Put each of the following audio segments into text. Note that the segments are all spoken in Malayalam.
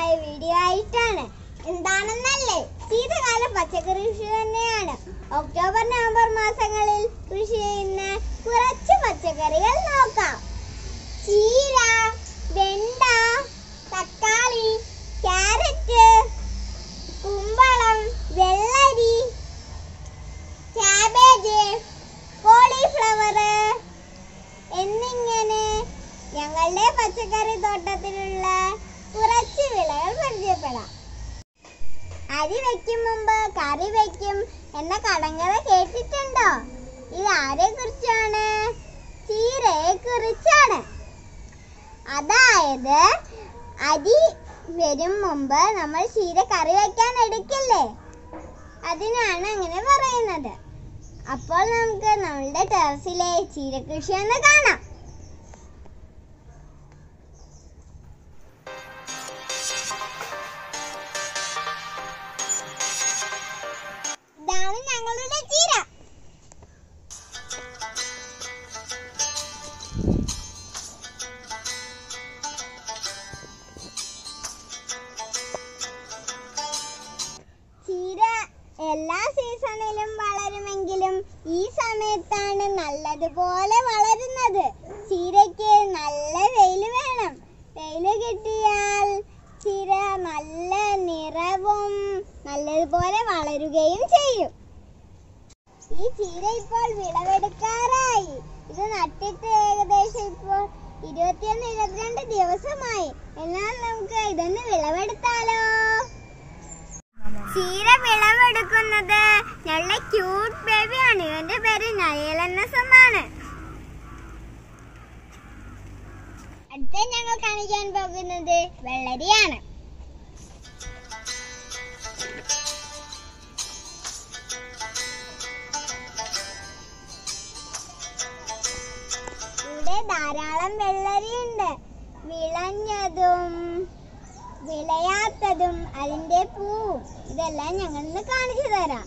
രസകരമായ വീഡിയോ ആയിട്ടാണ് എന്താണെന്നല്ലേ ശീതകാല പച്ചക്കറി കൃഷി തന്നെയാണ് ഒക്ടോബർ നവംബർ മാസങ്ങളിൽ കൃഷി ചെയ്യുന്ന കുറച്ച് പച്ചക്കറികൾ നോക്കാം ചീര വെണ്ട തക്കാളി ക്യാരറ്റ് കുമ്പളം വെള്ളരി ക്യാബേജ് കോളിഫ്ലവർ എന്നിങ്ങനെ ഞങ്ങളുടെ പച്ചക്കറി തോട്ടത്തിലുള്ള കുറച്ച് വിളകൾ പരിചയപ്പെടാം അരി വെക്കും മുമ്പ് കറി വെക്കും എന്ന കടങ്കഥ കേട്ടിട്ടുണ്ടോ ഇത് ആരെ കുറിച്ചാണ് ചീരയെ കുറിച്ചാണ് അതായത് അരി വരും മുമ്പ് നമ്മൾ ചീര കറി വെക്കാൻ എടുക്കില്ലേ അതിനാണ് അങ്ങനെ പറയുന്നത് അപ്പോൾ നമുക്ക് നമ്മളുടെ ടെറസിലെ ചീര കൃഷി ഒന്ന് കാണാം ഇതാണ് ഞങ്ങളുടെ ചീര ചീര എല്ലാ സീസണിലും വളരുമെങ്കിലും ഈ സമയത്താണ് നല്ലതുപോലെ വളരുന്നത് ചീരയ്ക്ക് നല്ല വെയിൽ വേണം വെയിൽ കിട്ടിയാൽ ചീര നല്ല നിറവും നല്ലതുപോലെ വളരുകയും ചെയ്യും ഈ ചീര ഇപ്പോൾ വിളവെടുക്കാറായി ഇത് നട്ടിട്ട് ഏകദേശം ഇപ്പോൾ ഇരുപത്തിയൊന്ന് ഇരുപത്തിരണ്ട് ദിവസമായി എന്നാൽ നമുക്ക് ഇതൊന്ന് വിളവെടുത്താലോ ചീര വിളവെടുക്കുന്നത് നല്ല ക്യൂട്ട് ബേബിയാണ് ഇവന്റെ പേര് നയൽ എൻ എസ് എന്നാണ് അടുത്ത ഞങ്ങൾ കാണിക്കാൻ പോകുന്നത് വെള്ളരിയാണ് ഇവിടെ ധാരാളം വെള്ളരിയുണ്ട് വിളഞ്ഞതും വിളയാത്തതും അതിന്റെ പൂവും ഇതെല്ലാം ഞങ്ങൾ ഇന്ന് കാണിച്ചു തരാം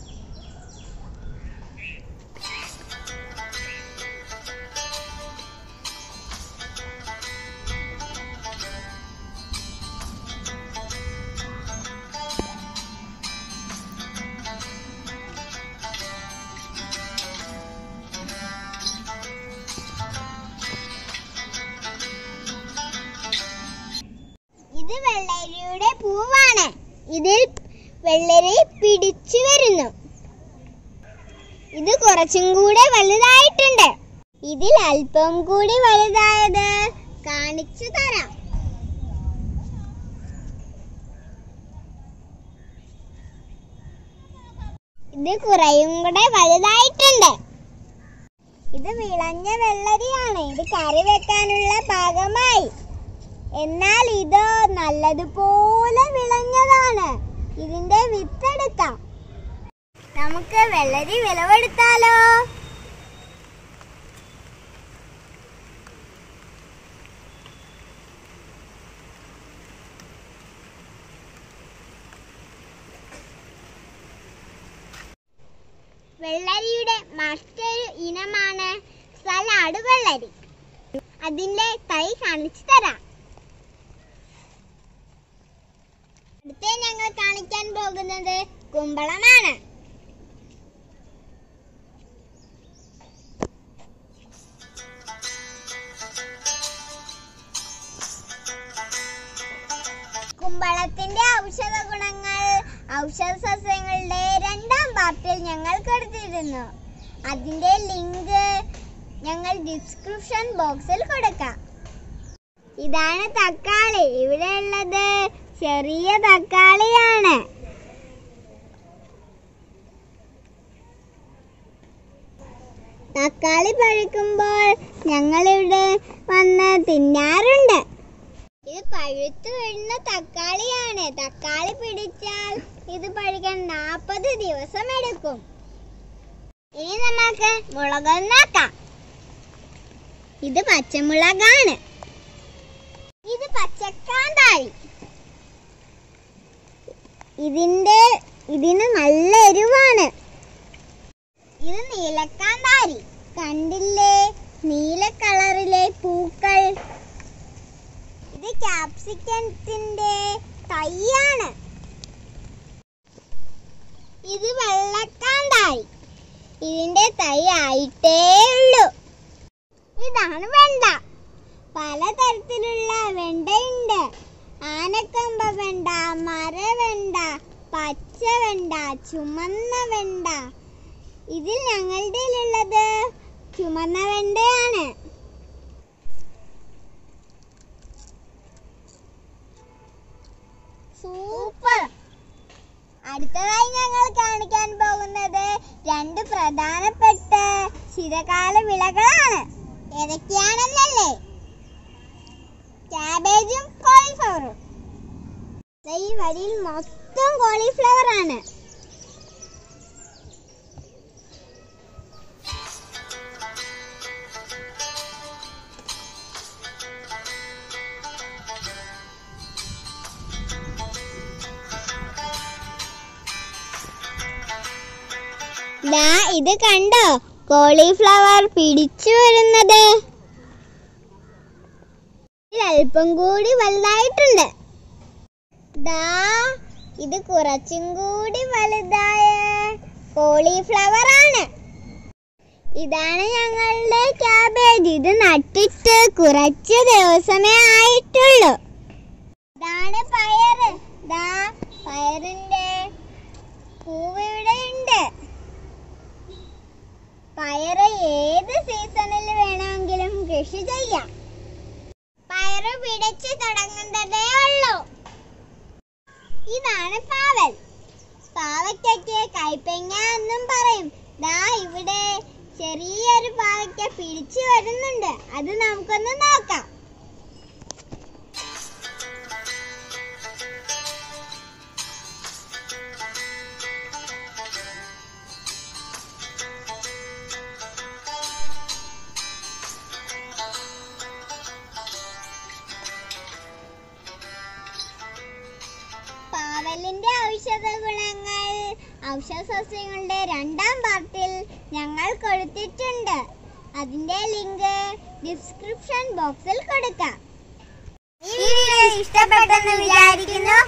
ഇത് വെള്ളരിയുടെ പൂവാണ് ഇതിൽ വെള്ളരി പിടിച്ചു വരുന്നു ഇത് കുറച്ചും കൂടെ വലുതായിട്ടുണ്ട് ഇതിൽ അല്പം കൂടി വലുതായത് കാണിച്ചു തരാം ഇത് കുറയും കൂടെ വലുതായിട്ടുണ്ട് ഇത് വിളഞ്ഞ വെള്ളരിയാണ് ഇത് കറി വെക്കാനുള്ള പാകമായി എന്നാൽ ഇത് നല്ലതുപോലെ വിളഞ്ഞതാണ് ഇതിന്റെ വിത്തെടുക്കാം നമുക്ക് വെള്ളരി വിളവെടുത്താലോ വെള്ളരിയുടെ മറ്റൊരു ഇനമാണ് സലാഡ് വെള്ളരി അതിന്റെ തൈ കാണിച്ചു തരാം അടുത്ത ഞങ്ങൾ കാണിക്കാൻ പോകുന്നത് കുമ്പളമാണ് കുമ്പളത്തിന്റെ ഔഷധ ഗുണങ്ങൾ ഔഷധ സസ്യങ്ങളുടെ രണ്ടാം പാർട്ടിൽ ഞങ്ങൾ കൊടുത്തിരുന്നു അതിന്റെ ലിങ്ക് ഞങ്ങൾ ഡിസ്ക്രിപ്ഷൻ ബോക്സിൽ കൊടുക്കാം ഇതാണ് തക്കാളി ഇവിടെ ഉള്ളത് ചെറിയ തക്കാളിയാണ് തക്കാളി പഴുക്കുമ്പോൾ ഞങ്ങളിവിടെ വന്ന് തിന്നാറുണ്ട് ഇത് പഴുത്തു വീഴുന്ന തക്കാളിയാണ് തക്കാളി പിടിച്ചാൽ ഇത് പഴുക്കാൻ നാൽപ്പത് ദിവസം എടുക്കും ഇനി നമുക്ക് മുളക് നോക്കാം ഇത് പച്ചമുളകാണ് ഇത് പച്ചക്കാന്താരി ഇതിന്റെ ഇതിന് നല്ല എരിവാണ് ഇത് നീലക്കാന്താരി കണ്ടില്ലേ നീല കളറിലെ പൂക്കൾ ഇത് ക്യാപ്സിക്കത്തിന്റെ തൈയാണ് ഇത് വെള്ളക്കാണ്ടായി ഇതിന്റെ തൈ ആയിട്ടേ ഉള്ളൂ ഇതാണ് വെണ്ട പലതരത്തിലുള്ള വെണ്ടയുണ്ട് ആനക്കമ്പ വെണ്ട മരവെണ്ട പച്ച വെണ്ട ചുമന്ന വെണ്ട ഇതിൽ ഞങ്ങളുടെ ഉള്ളത് ചുമന്ന വെണ്ടയാണ് സൂപ്പർ അടുത്തതായി ഞങ്ങൾ കാണിക്കാൻ പോകുന്നത് രണ്ട് പ്രധാനപ്പെട്ട ശീതകാല വിളകളാണ് ഏതൊക്കെയാണെന്നല്ലേ ക്യാബേജും കോളിഫ്ലവറും ദേ ഈ വരിയിൽ മൊത്തം കോളിഫ്ലവർ ആണ് ദാ ഇത് കണ്ടോ കോളിഫ്ലവർ പിടിച്ചു വരുന്നത് ഇതിൽ അല്പം കൂടി വലുതായിട്ടുണ്ട് ദാ ഇത് കുറച്ചും കൂടി വലുതായ കോളിഫ്ലവർ ആണ് ഇതാണ് ഞങ്ങളുടെ ക്യാബേജ് ഇത് നട്ടിട്ട് കുറച്ച് ദിവസമേ ആയിട്ടുള്ളൂ ഇതാണ് പയറ് ദാ പയറിന്റെ പൂവ് ഇവിടെ ഉണ്ട് പയറ് ഏത് സീസണിൽ വേണമെങ്കിലും കൃഷി ചെയ്യാം പയറ് പിടിച്ചു തുടങ്ങുന്നതേ ഉള്ളൂ ഇതാണ് പാവൽ പാവയ്ക്കയ്ക്ക് കൈപ്പങ്ങ എന്നും പറയും ദാ ഇവിടെ ചെറിയൊരു പാവയ്ക്ക പിടിച്ചു വരുന്നുണ്ട് അത് നമുക്കൊന്ന് നോക്കാം പാവലിന്റെ ഔഷധ ഗുണങ്ങൾ ഔഷധ സസ്യങ്ങളുടെ രണ്ടാം പാർട്ടിൽ ഞങ്ങൾ കൊടുത്തിട്ടുണ്ട് അതിന്റെ ലിങ്ക് ഡിസ്ക്രിപ്ഷൻ ബോക്സിൽ കൊടുക്കാം ഈ വീഡിയോ ഇഷ്ടപ്പെട്ടെന്ന് വിചാരിക്കുന്നു